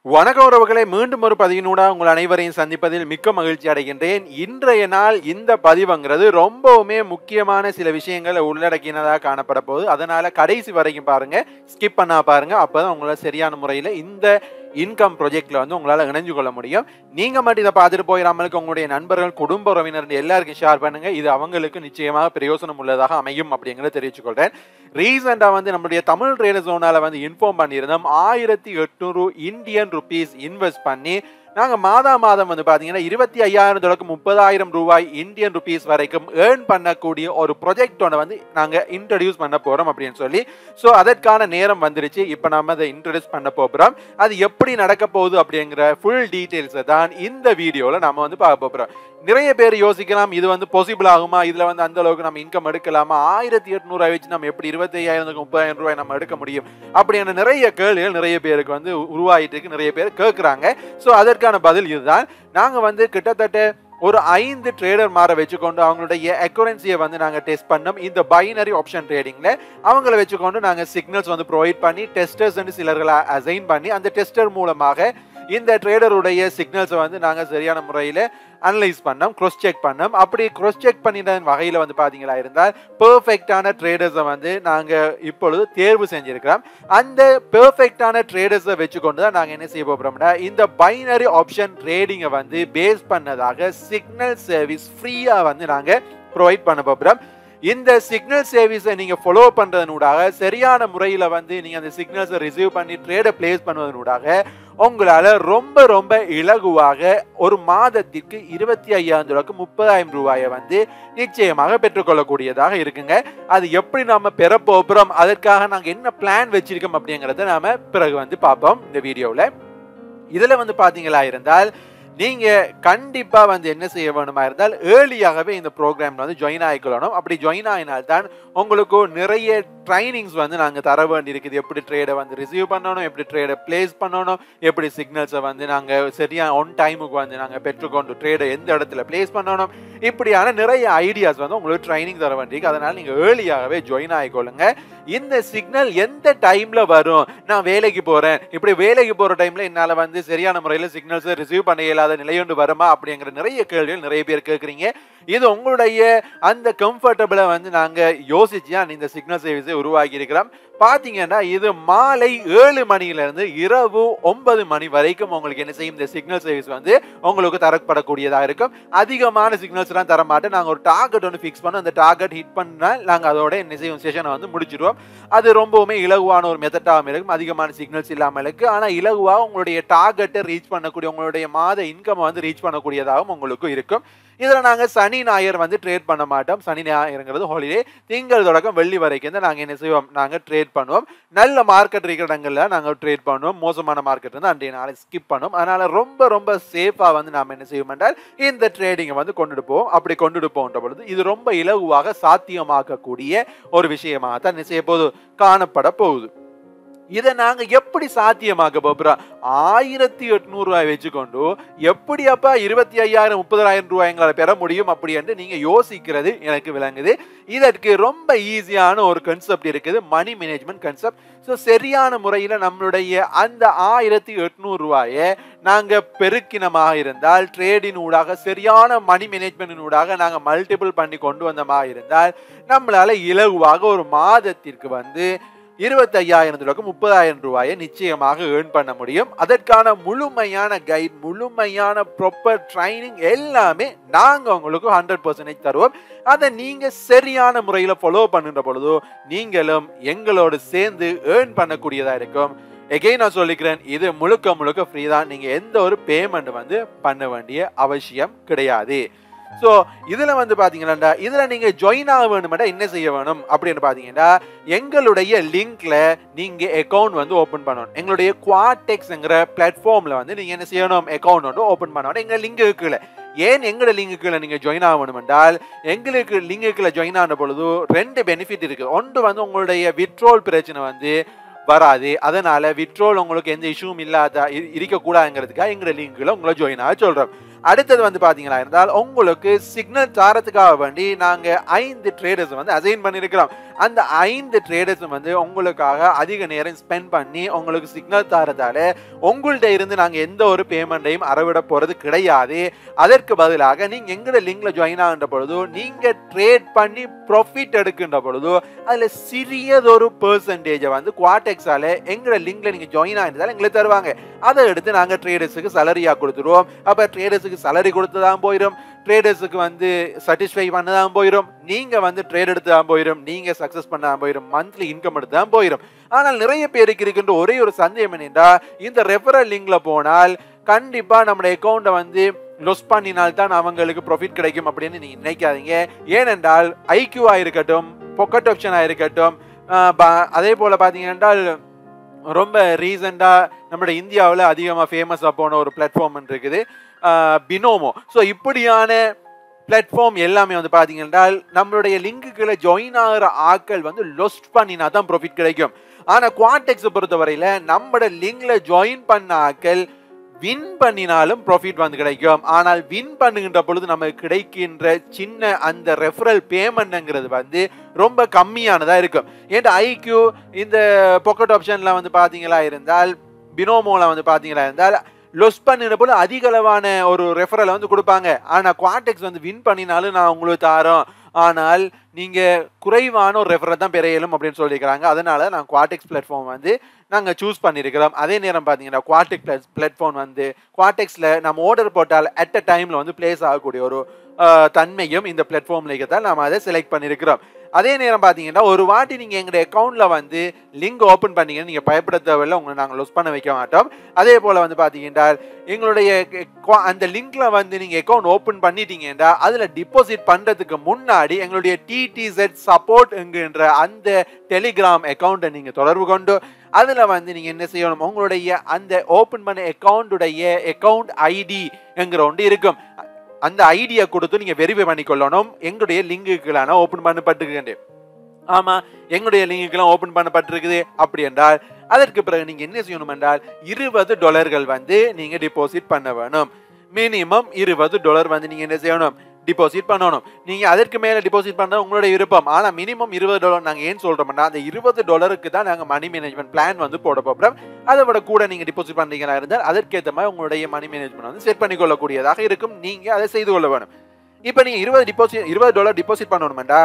வணக்கம் உறவுகளை மீண்டும் ஒரு பதிவினூட உங்கள் அனைவரையும் சந்திப்பதில் மிக்க மகிழ்ச்சி அடைகின்றேன் இன்றைய நாள் இந்த பதிவுங்கிறது ரொம்பவுமே முக்கியமான சில விஷயங்களை உள்ளடக்கினதாக காணப்பட போகுது அதனால கடைசி வரைக்கும் பாருங்க ஸ்கிப் பண்ணா பாருங்க அப்பதான் உங்களால சரியான முறையில் இந்த இன்கம் ப்ரொஜெக்ட்ல வந்து உங்களால இணைஞ்சு கொள்ள முடியும் நீங்க மட்டும் இதை பார்த்துட்டு போயிடாமலுக்கு உங்களுடைய நண்பர்கள் குடும்ப உறவினர் எல்லாருக்கும் ஷேர் பண்ணுங்க இது அவங்களுக்கு நிச்சயமாக பிரயோசனம் உள்ளதாக அமையும் அப்படிங்கிறத தெரிவிச்சுக்கொள்றேன் ரீசெண்டா வந்து நம்மளுடைய தமிழ் ட்ரேடர் ஜோனால வந்து இன்ஃபார்ம் பண்ணியிருந்தோம் ஆயிரத்தி எட்நூறு இந்தியன் ருபீஸ் இன்வெஸ்ட் பண்ணி நாங்கள் மாதா மாதம் வந்து பார்த்தீங்கன்னா இருபத்தி ஐயாயிரம் தொடக்கம் முப்பதாயிரம் ரூபாய் இந்தியன் ருபீஸ் வரைக்கும் ஏர்ன் பண்ணக்கூடிய ஒரு ப்ரொஜெக்ட் ஒன்று வந்து நாங்கள் இன்ட்ரடியூஸ் பண்ண போகிறோம் அப்படின்னு சொல்லி ஸோ அதற்கான நேரம் வந்துருச்சு இப்போ நம்ம அதை இன்ட்ரடியூஸ் பண்ண போகிறோம் அது எப்படி நடக்க போகுது அப்படிங்கிற ஃபுல் டீட்டெயில்ஸை தான் இந்த வீடியோவில் நம்ம வந்து பார்க்க போகிறோம் நிறைய பேர் யோசிக்கலாம் இது வந்து பாசிபிள் ஆகுமா இதில் வந்து அந்த அளவுக்கு நம்ம இன்கம் எடுக்கலாமா ஆயிரத்தி எட்நூறுவாய் வச்சு நம்ம எப்படி இருபத்தி ஐயாயிரம் முப்பதாயிரம் ரூபாய் நம்ம எடுக்க முடியும் அப்படியான நிறைய கேள்விகள் நிறைய பேருக்கு வந்து உருவாகிட்டு இருக்கு நிறைய பேர் கேட்குறாங்க ஸோ அதற்கான பதில் இதுதான் நாங்கள் வந்து கிட்டத்தட்ட ஒரு ஐந்து ட்ரேடர் மாற வச்சுக்கொண்டு அவங்களுடைய அக்குரன்சியை வந்து நாங்கள் டெஸ்ட் பண்ணோம் இந்த பைனரி ஆப்ஷன் ட்ரேடிங்கில் அவங்கள வச்சுக்கொண்டு நாங்கள் சிக்னல்ஸ் வந்து ப்ரொவைட் பண்ணி டெஸ்டர்ஸ் சிலர்களை அசைன் பண்ணி அந்த டெஸ்டர் மூலமாக இந்த ட்ரேடருடைய சிக்னல்ஸை வந்து நாங்கள் சரியான முறையில் அனலைஸ் பண்ணோம் க்ரோஸ் செக் பண்ணோம் அப்படி க்ரோஸ் செக் பண்ணின வகையில் வந்து பார்த்தீங்களா இருந்தால் பெர்ஃபெக்டான ட்ரேடர்ஸை வந்து நாங்கள் இப்பொழுது தேர்வு செஞ்சிருக்கிறோம் அந்த பெர்ஃபெக்டான ட்ரேடர்ஸை வச்சுக்கொண்டு தான் நாங்கள் என்ன செய்ய போகிறோம்னா இந்த பைனரி ஆப்ஷன் ட்ரேடிங்கை வந்து பேஸ் பண்ணதாக சிக்னல் சர்வீஸ் ஃப்ரீயாக வந்து நாங்கள் ப்ரொவைட் பண்ண போகிறோம் இந்த சிக்னல் சர்வீஸை நீங்கள் ஃபாலோ பண்ணுறதனூடாக சரியான முறையில் வந்து நீங்கள் அந்த சிக்னல்ஸை ரிசீவ் பண்ணி ட்ரேடை பிளேஸ் பண்ணுவதனூடாக உங்களால் ரொம்ப ரொம்ப இலகுவாக ஒரு மாதத்திற்கு இருபத்தி ஐயாயிரம் ரூபாய்க்கு முப்பதாயிரம் ரூபாயை வந்து நிச்சயமாக பெற்றுக்கொள்ளக்கூடியதாக இருக்குங்க அது எப்படி நாம பெற போகிறோம் அதற்காக நாங்கள் என்ன பிளான் வச்சிருக்கோம் அப்படிங்கிறத நாம பிறகு வந்து பார்ப்போம் இந்த வீடியோவில் இதில் வந்து பார்த்தீங்களா இருந்தால் நீங்க கண்டிப்பா வந்து என்ன செய்ய வேணுமா இருந்தால் ஏர்லியாகவே இந்த ப்ரோக்ராம்ல வந்து ஜாயின் ஆகிக்கொள்ளணும் அப்படி ஜாயின் ஆகினால்தான் உங்களுக்கு நிறைய ட்ரைனிங்ஸ் வந்து நாங்கள் தர வேண்டி இருக்குது எப்படி ட்ரேடை வந்து ரிசீவ் பண்ணணும் எப்படி ட்ரேடை பிளேஸ் பண்ணணும் எப்படி சிக்னல்ஸை வந்து நாங்கள் சரியாக ஒன் டைமுக்கு வந்து நாங்கள் பெற்றுக்கொண்டு ட்ரேடை எந்த இடத்துல பிளேஸ் பண்ணணும் இப்படியான நிறைய ஐடியாஸ் வந்து உங்களுக்கு ட்ரைனிங் தர வேண்டியிருக்கு அதனால் நீங்கள் ஏர்லியாகவே ஜாயின் ஆகிக்கொள்ளுங்க இந்த சிக்னல் எந்த டைம்ல வரும் நான் வேலைக்கு போறேன் இப்படி வேலைக்கு போற டைம்ல என்னால வந்து சரியான முறையில் சிக்னல்ஸை ரிசீவ் பண்ண இயலாத நிலையொன்று வருமா அப்படிங்கிற நிறைய கேள்விகள் நிறைய பேர் கேட்குறீங்க இது உங்களுடைய அந்த கம்ஃபர்டபுளை வந்து நாங்கள் யோசிச்சு தான் இந்த சிக்னல் சர்வீஸை உருவாக்கி இருக்கிறோம் பார்த்தீங்கன்னா இது மாலை ஏழு மணியிலிருந்து இரவு ஒன்பது மணி வரைக்கும் உங்களுக்கு என்ன செய்யும் இந்த சிக்னல் சர்வீஸ் வந்து உங்களுக்கு தரப்படக்கூடியதாக இருக்கும் அதிகமான சிக்னல்ஸ்லாம் தர மாட்டேன் நாங்கள் ஒரு டார்கெட் ஒன்று ஃபிக்ஸ் பண்ணோம் அந்த டார்கெட் ஹிட் பண்ணால் நாங்கள் அதோட என்ன செய்யும் செஷனை வந்து முடிச்சிடுவோம் அது ரொம்பவுமே இலகுவான ஒரு மெத்தடாகவும் இருக்கும் அதிகமான சிக்னல்ஸ் இல்லாமல் இருக்கு ஆனால் இலகுவாக உங்களுடைய டார்கெட்டை ரீச் பண்ணக்கூடிய உங்களுடைய மாத இன்கம் வந்து ரீச் பண்ணக்கூடியதாகவும் உங்களுக்கு இருக்கும் இதில் நாங்கள் சனி ஞாயிறு வந்து ட்ரேட் பண்ண மாட்டோம் சனி ஞாயிறுங்கிறது ஹாலிடே திங்கள் தொடக்கம் வெள்ளி வரைக்கும் தான் நாங்கள் என்ன செய்வோம் நாங்கள் ட்ரேட் பண்ணுவோம் நல்ல மார்க்கெட் இருக்கிற இடங்களில் நாங்கள் ட்ரேட் பண்ணுவோம் மோசமான மார்க்கெட் வந்து அன்றைய நாளை ஸ்கிப் பண்ணுவோம் அதனால் ரொம்ப ரொம்ப சேஃபாக வந்து நாம் என்ன செய்வோம் என்றால் இந்த ட்ரேடிங்கை வந்து கொண்டுட்டு போவோம் அப்படி கொண்டுட்டு போகின்ற பொழுது இது ரொம்ப இலகுவாக சாத்தியமாக்கக்கூடிய ஒரு விஷயமாக தான் என்ன செய்ய போகுது காணப்பட போகுது இதை நாங்கள் எப்படி சாத்தியமாக்க போகிறோம் ஆயிரத்தி எட்நூறு ரூபாய் வச்சுக்கொண்டு எப்படி அப்பா இருபத்தி ஐயாயிரம் முப்பதாயிரம் ரூபாய் எங்களால் பெற முடியும் அப்படி என்று நீங்கள் யோசிக்கிறது எனக்கு விளங்குது இதற்கு ரொம்ப ஈஸியான ஒரு கன்செப்ட் இருக்குது மணி மேனேஜ்மெண்ட் கன்செப்ட் ஸோ சரியான முறையில் நம்மளுடைய அந்த ஆயிரத்தி எட்நூறு ரூபாயை நாங்கள் பெருக்கினமாக இருந்தால் ட்ரேடின் ஊடாக சரியான மணி மேனேஜ்மெண்ட் ஊடாக நாங்கள் மல்டிபிள் பண்ணி கொண்டு வந்தமாக இருந்தால் நம்மளால் இலகுவாக ஒரு மாதத்திற்கு வந்து இருபத்தி ஐயாயிரம் ரூபாய்க்கு முப்பதாயிரம் ரூபாயை நிச்சயமாக ஏர்ன் பண்ண முடியும் அதற்கான முழுமையான கைட் முழுமையான ப்ராப்பர் ட்ரைனிங் எல்லாமே நாங்கள் உங்களுக்கு ஹண்ட்ரட் பர்சன்டேஜ் தருவோம் அதை நீங்கள் சரியான முறையில் ஃபாலோ பண்ணுற பொழுதோ நீங்களும் எங்களோடு சேர்ந்து ஏர்ன் பண்ணக்கூடியதாக இருக்கும் எகெயின் நான் சொல்லிக்கிறேன் இது முழுக்க முழுக்க ஃப்ரீ தான் நீங்கள் எந்த ஒரு பேமெண்ட் வந்து பண்ண வேண்டிய அவசியம் கிடையாது ஸோ இதில் வந்து பார்த்தீங்கன்னா இதில் நீங்கள் ஜாயின் ஆக வேணுமெண்டா என்ன செய்ய வேணும் அப்படின்னு பார்த்தீங்கன்னா எங்களுடைய லிங்க்ல நீங்கள் அக்கௌண்ட் வந்து ஓப்பன் பண்ணணும் எங்களுடைய குவாடெக்ஸ்ங்கிற பிளாட்ஃபார்மில் வந்து நீங்கள் என்ன செய்யணும் அக்கௌண்ட் வந்து ஓப்பன் பண்ணணும் எங்கள் லிங்க் இருக்குல்ல ஏன் எங்களோட லிங்குக்குள்ள நீங்க ஜாயின் ஆகணும் என்றால் எங்களுக்கு லிங்குக்குள்ள ஜாயின் ஆன பொழுது ரெண்டு பெனிஃபிட் இருக்கு ஒன்று வந்து உங்களுடைய விட்ரோல் பிரச்சனை வந்து வராது அதனால விட்ரோல் உங்களுக்கு எந்த இஷ்யூவும் இல்லாத இருக்கக்கூடாதுங்கிறதுக்காக எங்களோட லிங்க்ல உங்களை ஜாயின் ஆக சொல்றோம் அடுத்தது வந்து பாத்தீங்களா இருந்தால் உங்களுக்கு சிக்னல் தாரத்துக்காக வேண்டி நாங்க ஐந்து ட்ரேடர்ஸ் வந்து அசைன் பண்ணியிருக்கிறோம் அந்த ஐந்து ட்ரேடர்ஸும் வந்து உங்களுக்காக அதிக நேரம் ஸ்பெண்ட் பண்ணி உங்களுக்கு சிக்னல் தாரதால உங்கள்ட்ட இருந்து நாங்க எந்த ஒரு பேமெண்ட்டையும் அறவிட போறது கிடையாது அதற்கு பதிலாக நீங்க எங்கட லிங்க்ல ஜாயின் ஆகின்ற பொழுதோ நீங்க ட்ரேட் பண்ணி ப்ராஃபிட் எடுக்கின்ற பொழுதோ அதுல சிறியதொரு பெர்சன்டேஜை வந்து குவாடெக்ஸால எங்கட லிங்க்ல நீங்க ஜாயின் ஆகிருந்தாலும் எங்களுக்கு தருவாங்க அதை எடுத்து நாங்க ட்ரேடர்ஸுக்கு சலரியா கொடுத்துருவோம் அப்ப ட்ரேடர்ஸுக்கு சலரி கொடுத்துதான் போயிடும் ட்ரேடர்ஸுக்கு வந்து சாட்டிஸ்ஃபை பண்ண தான் போயிடும் நீங்க வந்து ட்ரேட் எடுத்து தான் போயிடும் நீங்க சக்சஸ் பண்ண தான் போயிடும் மந்த்லி இன்கம் எடுத்து தான் போயிடும் ஆனால் நிறைய பேருக்கு இருக்கின்ற ஒரே ஒரு சந்தேகம் என்னென்றா இந்த ரெஃபரல் லிங்க்ல போனால் கண்டிப்பா நம்முடைய அக்கௌண்ட்டை வந்து லொஸ் பண்ணினால் தான் அவங்களுக்கு ப்ராஃபிட் கிடைக்கும் அப்படின்னு நீங்க நினைக்காதீங்க ஏனென்றால் ஐக்யூவா இருக்கட்டும் பொக்கட் ஆப்ஷனா இருக்கட்டும் ஆஹ் ப- அதே போல பாத்தீங்கன்னா ரொம்ப ரீசெண்டாக நம்மளுடைய இந்தியாவில் அதிகமாக ஃபேமஸாக போன ஒரு பிளாட்ஃபார்ம் இருக்குது பினோமோ ஸோ இப்படியான பிளாட்ஃபார்ம் எல்லாமே வந்து பார்த்தீங்கன்னா நம்மளுடைய லிங்குகளை ஜாயின் ஆகிற ஆட்கள் வந்து லொஸ்ட் பண்ணினா தான் ப்ராஃபிட் கிடைக்கும் ஆனால் குவான்டெக்ஸை பொறுத்தவரையில் நம்மளோட லிங்க்ல ஜாயின் பண்ண ஆட்கள் வின் பண்ணினாலும் ப்ராஃபிட் வந்து கிடைக்கும் ஆனால் வின் பண்ணுகின்ற பொழுது நமக்கு கிடைக்கின்ற சின்ன அந்த ரெஃபரல் பேமெண்ட்ங்கிறது வந்து ரொம்ப கம்மியானதா இருக்கும் ஏன்டா ஐக்யூ இந்த பொக்கெட் ஆப்ஷன்ல வந்து பாத்தீங்களா இருந்தால் பினோமோல வந்து பாத்தீங்களா இருந்தால் லொஸ் பண்ணின போல அதிக அளவான ஒரு ரெஃபரலை வந்து கொடுப்பாங்க ஆனா குவான்டெக்ஸ் வந்து வின் பண்ணினாலும் நான் உங்களுக்கு தாரோம் ஆனால் நீங்க குறைவான ஒரு ரெஃபரை தான் பெற இயலும் அப்படின்னு சொல்லியிருக்கிறாங்க அதனால நான் குவாட்டெக்ஸ் பிளாட்ஃபார்ம் வந்து நாங்கள் சூஸ் பண்ணியிருக்கிறோம் அதே நேரம் பார்த்தீங்கன்னா குவாட்டெக் பிளாட்ஃபார்ம் வந்து குவாட்டெக்ஸில் நம்ம ஆர்டர் போட்டால் அட் அ டைமில் வந்து பிளேஸ் ஆகக்கூடிய ஒரு அஹ், தன்மையும் இந்த பிளாட்ஃபார்மில் இருக்கத்தால் நம்ம அதை செலக்ட் பண்ணியிருக்கிறோம் அதே நேரம் பார்த்தீங்கன்னா ஒரு வாட்டி நீங்கள் எங்களுடைய அக்கௌண்ட்டில் வந்து லிங்க் ஓப்பன் பண்ணீங்கன்னு நீங்கள் பயப்பட தேவையில்லை உங்களை நாங்கள் லொஸ் பண்ண வைக்க மாட்டோம் அதே போல் வந்து பார்த்தீங்கன்னா எங்களுடைய qua- அந்த லிங்க்ல வந்து நீங்கள் அக்கௌண்ட் ஓப்பன் பண்ணிட்டீங்கன்னா அதில் டிபாசிட் பண்ணுறதுக்கு முன்னாடி எங்களுடைய டிடிசெட் சப்போர்ட் என்கின்ற அந்த டெலிகிராம் அக்கௌண்ட்டை நீங்கள் தொடர்பு கொண்டு அதில் வந்து நீங்கள் என்ன செய்யணும் உங்களுடைய அந்த ஓப்பன் பண்ண அக்கௌண்ட்டுடைய அக்கௌண்ட் ஐடி என்கிற ஒன்று இருக்கும் அந்த ஐடியை கொடுத்து நீங்கள் வெரிஃபை பண்ணிக்கொள்ளணும் எங்களுடைய லிங்குக்களான ஓப்பன் பண்ணப்பட்டிருக்கின்றேன் ஆமா எங்களுடைய லிங்குக்கெல்லாம் ஓபன் பண்ணப்பட்டிருக்குது அப்படி என்றால் அதற்கு பிறகு நீங்க என்ன செய்யணும் என்றால் இருபது டாலர்கள் வந்து நீங்க டிபாசிட் பண்ண வேணும் மினிமம் இருபது டாலர் வந்து நீங்க என்ன செய்யணும் டிபாசிட் பண்ணணும் நீங்க அதற்கு மேல டிபாசிட் பண்ண உங்களுடைய விருப்பம் ஆனா மினிமம் இருபது டாலர் நாங்க ஏன் சொல்றோம்னா அந்த இருபது டாலருக்கு தான் நாங்க மணி மேனேஜ்மெண்ட் பிளான் வந்து போட போறோம் அதை விட கூட நீங்க டிபாசிட் பண்றீங்களா இருந்தால் அதற்கேற்ற மாதிரி உங்களுடைய மணி மேனேஜ்மெண்ட் வந்து செட் பண்ணி கொள்ளக்கூடியதாக இருக்கும் நீங்க அதை செய்து கொள்ள வேணும் இப்போ நீங்க இருபது டிபாசிட் இருபது டாலர் டிபாசிட் பண்ணணுமெண்டா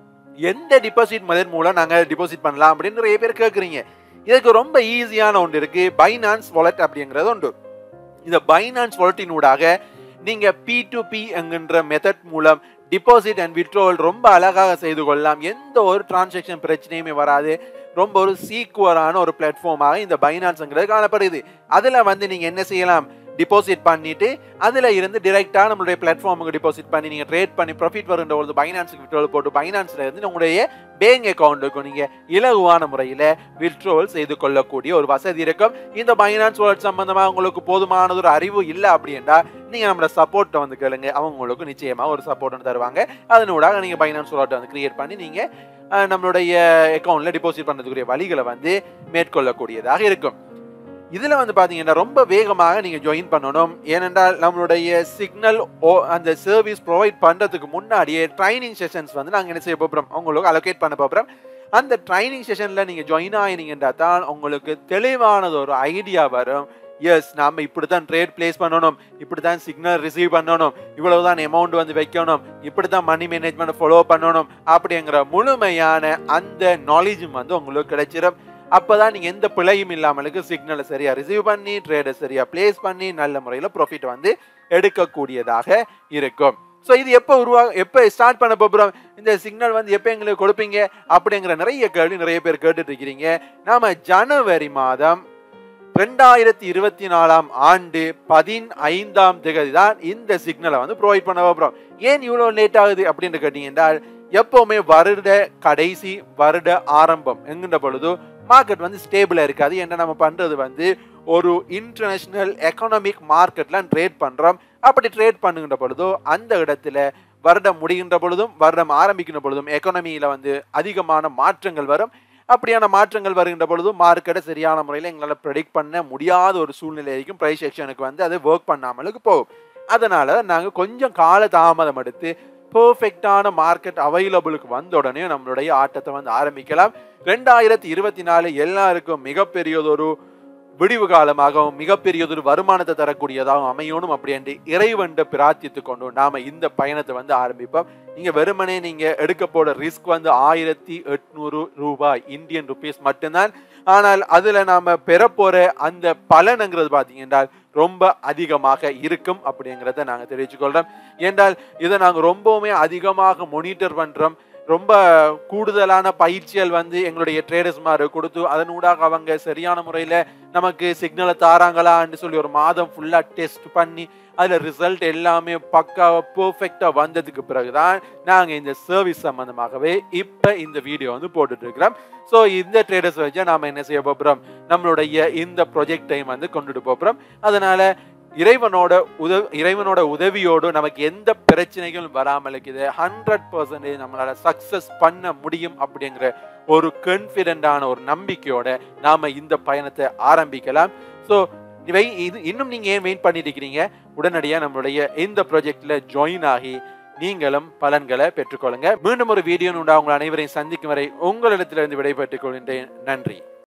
எந்த டிபாசிட் மெத்தட் மூலம் நாங்க டிபாசிட் பண்ணலாம் அப்படின்னு நிறைய பேர் கேட்குறீங்க இதுக்கு ரொம்ப ஈஸியான ஒன்று இருக்கு பைனான்ஸ் வாலெட் அப்படிங்கிறது உண்டு இந்த பைனான்ஸ் வாலெட்டினூடாக நீங்க பி டு பி என்கின்ற மெத்தட் மூலம் டிபாசிட் அண்ட் விட்ரோவல் ரொம்ப அழகாக செய்து கொள்ளலாம் எந்த ஒரு டிரான்சாக்ஷன் பிரச்சனையுமே வராது ரொம்ப ஒரு சீக்குவரான ஒரு பிளாட்ஃபார்மாக இந்த பைனான்ஸ்ங்கிறது காணப்படுது அதுல வந்து நீங்க என்ன செய்யலாம் டிபாசிட் பண்ணிட்டு அதுல இருந்து டிரெக்டா நம்மளுடைய பிளாட்ஃபார்முக்கு டிபாசிட் பண்ணி நீங்க ட்ரேட் பண்ணி ப்ராஃபிட் வருகின்ற பொழுது பைனான்ஸுக்கு விட்ரோல் போட்டு பைனான்ஸ்ல இருந்து உங்களுடைய பேங்க் அக்கௌண்ட்டுக்கு நீங்க இலகுவான முறையில விட்ரோல் செய்து கொள்ளக்கூடிய ஒரு வசதி இருக்கும் இந்த பைனான்ஸ் வாலெட் சம்பந்தமா உங்களுக்கு போதுமானது ஒரு அறிவு இல்லை அப்படின்னா நீங்க நம்மளோட சப்போர்ட்டை வந்து கேளுங்க அவங்க உங்களுக்கு நிச்சயமா ஒரு சப்போர்ட் தருவாங்க அதனூடாக நீங்க பைனான்ஸ் வாலெட் வந்து கிரியேட் பண்ணி நீங்க அஹ், நம்மளுடைய அக்கௌண்ட்ல டிபாசிட் பண்ணுறதுக்குரிய வழிகளை வந்து மேற்கொள்ளக்கூடியதாக இருக்கும் இதுல வந்து பாத்தீங்கன்னா ரொம்ப வேகமாக நீங்க ஜாயின் பண்ணணும் ஏனென்றால் நம்மளுடைய சிக்னல் அந்த சர்வீஸ் ப்ரொவைட் பண்றதுக்கு முன்னாடியே ட்ரைனிங் செஷன்ஸ் வந்து நாங்க என்ன செய்ய போறோம் உங்களுக்கு அலோகேட் பண்ண போறோம் அந்த ட்ரைனிங் செஷன்ல நீங்க ஜாயின் ஆயினீங்கன்னா தான் உங்களுக்கு தெளிவானது ஒரு ஐடியா வரும் எஸ் நாம இப்படி தான் ட்ரேட் பிளேஸ் பண்ணணும் இப்படி தான் சிக்னல் ரிசீவ் பண்ணணும் இவ்வளவு தான் அமௌண்ட் வந்து வைக்கணும் இப்படி தான் மணி மேனேஜ்மெண்ட் ஃபாலோ பண்ணணும் அப்படிங்கிற முழுமையான அந்த நாலேஜும் வந்து உங்களுக்கு கிடைச்சிடும் அப்பதான் நீங்க எந்த பிழையும் இல்லாமலுக்கு சிக்னலை சரியா ரிசீவ் பண்ணி ட்ரேடை சரியா பிளேஸ் பண்ணி நல்ல முறையில் ப்ராஃபிட் வந்து எடுக்கக்கூடியதாக இருக்கும் ஸோ இது எப்போ உருவா எப்போ ஸ்டார்ட் பண்ண போகிறோம் இந்த சிக்னல் வந்து எப்போ எங்களுக்கு கொடுப்பீங்க அப்படிங்கிற நிறைய கேள்வி நிறைய பேர் கேட்டுட்டு இருக்கிறீங்க நாம ஜனவரி மாதம் ரெண்டாயிரத்தி இருபத்தி நாலாம் ஆண்டு பதினைந்தாம் தேதி தான் இந்த சிக்னலை வந்து ப்ரொவைட் பண்ண போகிறோம் ஏன் இவ்வளோ லேட் ஆகுது அப்படின்னு கேட்டீங்கன்னா எப்பவுமே வருட கடைசி வருட ஆரம்பம் என்கின்ற பொழுது மார்க்கெட் வந்து ஸ்டேபிளா இருக்காது என்ன நம்ம பண்றது வந்து ஒரு இன்டர்நேஷனல் எக்கனாமிக் மார்க்கெட்ல ட்ரேட் பண்றோம் அப்படி ட்ரேட் பண்ணுகின்ற பொழுதோ அந்த இடத்துல வருடம் முடிகின்ற பொழுதும் வருடம் ஆரம்பிக்கின்ற பொழுதும் எக்கனாமியில வந்து அதிகமான மாற்றங்கள் வரும் அப்படியான மாற்றங்கள் வருகின்ற பொழுதும் மார்க்கெட்டை சரியான முறையில் எங்களால் ப்ரெடிக்ட் பண்ண முடியாத ஒரு சூழ்நிலை இருக்கும் ப்ரைஸ் செக்ஷனுக்கு வந்து அது ஒர்க் பண்ணாமலுக்கு போகும் அதனால நாங்கள் கொஞ்சம் கால தாமதம் எடுத்து பெர்ஃபெக்டான மார்க்கெட் அவைலபிளுக்கு வந்த உடனே நம்மளுடைய ஆட்டத்தை வந்து ஆரம்பிக்கலாம் ரெண்டாயிரத்தி இருபத்தி நாலு எல்லாருக்கும் மிகப்பெரியதொரு விடிவு காலமாகவும் மிகப்பெரியதொரு வருமானத்தை தரக்கூடியதாகவும் அமையணும் அப்படின்ட்டு இறைவன்ட பிரார்த்தித்து கொண்டு நாம இந்த பயணத்தை வந்து ஆரம்பிப்போம் நீங்க வெறுமனே நீங்க எடுக்க போட ரிஸ்க் வந்து ஆயிரத்தி எட்நூறு ரூபாய் இந்தியன் ருபீஸ் மட்டும்தான் ஆனால் அதுல நாம பெற போற அந்த பலனுங்கிறது பாத்தீங்கன்னா ரொம்ப அதிகமாக இருக்கும் அப்படிங்கிறத நாங்க தெரிவிச்சுக்கொள்றோம் என்றால் இதை நாங்க ரொம்பவுமே அதிகமாக மொனிட்டர் பண்றோம் ரொம்ப கூடுதலான பயிற்சிகள் வந்து எங்களுடைய ட்ரேடர்ஸ் மாதிரி கொடுத்து அதனூடாக அவங்க சரியான முறையில் நமக்கு சிக்னலை தாராங்களான்னு சொல்லி ஒரு மாதம் ஃபுல்லாக டெஸ்ட் பண்ணி அதில் ரிசல்ட் எல்லாமே பக்காவாக பர்ஃபெக்டாக வந்ததுக்கு பிறகு தான் நாங்கள் இந்த சர்வீஸ் சம்மந்தமாகவே இப்போ இந்த வீடியோ வந்து போட்டுட்டு இருக்கிறோம் ஸோ இந்த ட்ரேடர்ஸ் வச்சு நாம் என்ன செய்ய போகிறோம் நம்மளுடைய இந்த ப்ரொஜெக்டையும் வந்து கொண்டுட்டு போகிறோம் அதனால இறைவனோட உதவி இறைவனோட உதவியோடு நமக்கு எந்த பிரச்சனைகளும் வராமல் இருக்குது ஹண்ட்ரட் பர்சன்டேஜ் நம்மளால சக்சஸ் பண்ண முடியும் அப்படிங்கிற ஒரு கான்ஃபிடென்டான ஒரு நம்பிக்கையோட நாம இந்த பயணத்தை ஆரம்பிக்கலாம் ஸோ இவை இது இன்னும் நீங்க ஏன் வெயிட் பண்ணிட்டு இருக்கிறீங்க உடனடியாக நம்மளுடைய இந்த ப்ராஜெக்ட்ல ஜாயின் ஆகி நீங்களும் பலன்களை பெற்றுக்கொள்ளுங்க மீண்டும் ஒரு வீடியோ உண்டா உங்கள் அனைவரையும் சந்திக்கும் வரை உங்களிடத்திலிருந்து விடைபெற்றுக் கொள்கின்றேன் நன்றி